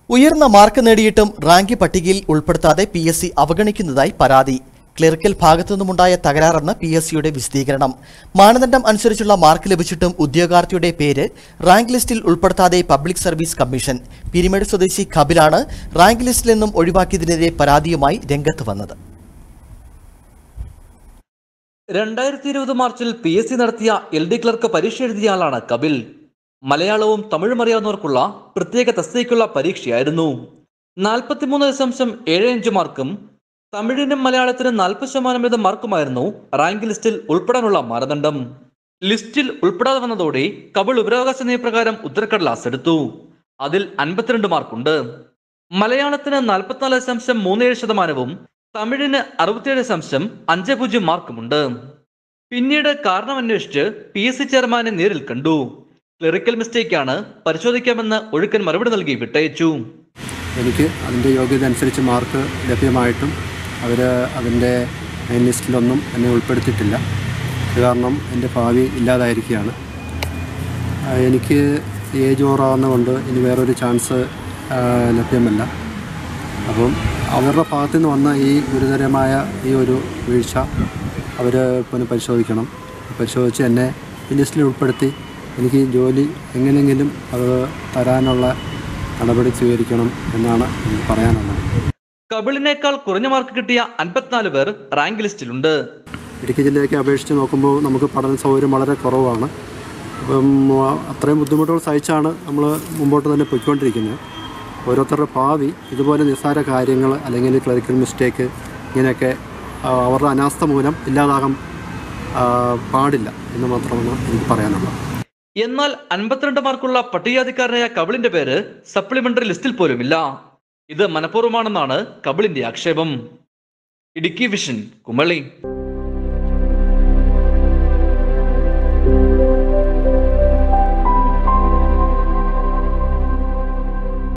ഉയർന്ന മാർക്ക് നേടിയിട്ടും റാങ്ക് പട്ടികയിൽ ഉൾപ്പെടുത്താതെ പി എസ് സി അവഗണിക്കുന്നതായി പരാതി ക്ലറിക്കൽ ഭാഗത്തുനിന്നുമുണ്ടായ തകരാറെന്ന് പി എസ് സിയുടെ വിശദീകരണം മാനദണ്ഡം അനുസരിച്ചുള്ള മാർക്ക് ലഭിച്ചിട്ടും ഉദ്യോഗാർത്ഥിയുടെ പേര് റാങ്ക് ലിസ്റ്റിൽ ഉൾപ്പെടുത്താതെ പബ്ലിക് സർവീസ് കമ്മീഷൻ പിരിമേട് സ്വദേശി ഖബിലാണ് റാങ്ക് ലിസ്റ്റിൽ നിന്നും ഒഴിവാക്കിയതിനെതിരെ പരാതിയുമായി രംഗത്ത് വന്നത് രണ്ടായിരത്തി ഇരുപത് മാർച്ചിൽ പി എസ് സി നടത്തിയ എൽ ഡി ക്ലർക്ക് പരീക്ഷ എഴുതിയ ആളാണ് കപിൽ മലയാളവും തമിഴും അറിയാവുന്നവർക്കുള്ള പ്രത്യേക തസ്തികയ്ക്കുള്ള പരീക്ഷയായിരുന്നു നാൽപ്പത്തിമൂന്ന് ദശാംശം ഏഴ് അഞ്ച് മാർക്കും തമിഴിനും മലയാളത്തിനും നാൽപ്പത് ശതമാനം വീതം മാർക്കുമായിരുന്നു റാങ്ക് ലിസ്റ്റിൽ ഉൾപ്പെടാനുള്ള മാനദണ്ഡം ലിസ്റ്റിൽ ഉൾപ്പെടാതെ വന്നതോടെ കപിൾ വിവരാവകാശ നിയമപ്രകാരം ഉത്തരക്കടലാസ് എടുത്തു അതിൽ അൻപത്തിരണ്ട് മാർക്കുണ്ട് മലയാളത്തിന് നാൽപ്പത്തിനാല് ദശാംശം മൂന്ന് ഏഴ് ശതമാനവും തമിഴിന് അറുപത്തിയേഴ് ദശാംശം അഞ്ച് പൂജ്യം മാർക്കുമുണ്ട് പിന്നീട് കാരണം അന്വേഷിച്ച് പി എസ് സി ചെയർമാനെ നേരിൽ കണ്ടു ക്ലറിക്കൽ മിസ്റ്റേക്കാണ് പരിശോധിക്കാമെന്ന് ഒഴുക്കൻ മറുപടി നൽകി വിട്ടയച്ചു എനിക്ക് അതിൻ്റെ യോഗ്യത അനുസരിച്ച് മാർക്ക് ലഭ്യമായിട്ടും അവർ അതിൻ്റെ മെയിൻ ലിസ്റ്റിലൊന്നും എന്നെ ഉൾപ്പെടുത്തിയിട്ടില്ല ഇത് കാരണം എൻ്റെ ഭാവി ഇല്ലാതായിരിക്കുകയാണ് ആ, എനിക്ക് ഏജ് ഓവറാകുന്നതുകൊണ്ട് ഇനി വേറൊരു ചാൻസ് ആ, ലഭ്യമല്ല അപ്പം അവരുടെ ഭാഗത്തു നിന്ന് വന്ന ഈ ഗുരുതരമായ ഈ ഒരു വീഴ്ച അവർ പുനഃപരിശോധിക്കണം പരിശോധിച്ച് എന്നെ ഈ ലിസ്റ്റിൽ ഉൾപ്പെടുത്തി എനിക്ക് ഈ ജോലി എങ്ങനെയെങ്കിലും അത് തരാനുള്ള നടപടി സ്വീകരിക്കണം എന്നാണ് എനിക്ക് പറയാനുള്ളത് കപിളിനേക്കാൾ കുറഞ്ഞ മാർക്ക് കിട്ടിയ അൻപത്തിനാല് പേർ റാങ്ക് ലിസ്റ്റിലുണ്ട് ഇടുക്കി ജില്ലയൊക്കെ അപേക്ഷിച്ച് നോക്കുമ്പോൾ നമുക്ക് പഠന സൗകര്യം വളരെ കുറവാണ് അപ്പം ആ, അത്രയും ബുദ്ധിമുട്ടുകൾ സഹിച്ചാണ് നമ്മൾ മുമ്പോട്ട് തന്നെ പൊയ്ക്കൊണ്ടിരിക്കുന്നത് ഓരോരുത്തരുടെ ഭാവി ഇതുപോലെ നിസ്സാര കാര്യങ്ങൾ അല്ലെങ്കിൽ ക്ലറിക്കൽ മിസ്റ്റേക്ക് ഇങ്ങനെയൊക്കെ ആ, അവരുടെ അനാസ്ഥ മൂലം ഇല്ലാതാകാൻ ആ, പാടില്ല എന്ന് മാത്രമാണ് എനിക്ക് പറയാനുള്ളത് എന്നാൽ അൻപത്തിരണ്ട് മാർക്കുള്ള പട്ടികജാതിക്കാരനായ കപിളിന്റെ പേര് സപ്ലിമെന്ററി ലിസ്റ്റിൽ പോലുമില്ല ഇത് മനഃപൂർവ്വമാണെന്നാണ് കപിളിന്റെ ആക്ഷേപം ഇടുക്കി വിഷൻ കുമളി